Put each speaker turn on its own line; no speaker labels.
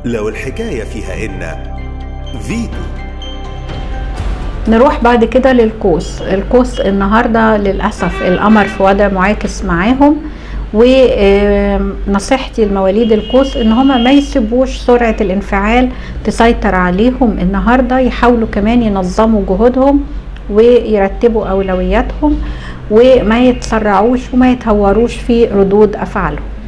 لو الحكاية فيها إن فيتو
نروح بعد كده للقوس القوس النهارده للاسف القمر في وضع معاكس معاهم ونصيحتي لمواليد القوس ان هما ما يسيبوش سرعه الانفعال تسيطر عليهم النهارده يحاولوا كمان ينظموا جهودهم ويرتبوا اولوياتهم وما يتسرعوش وما يتهوروش في ردود افعالهم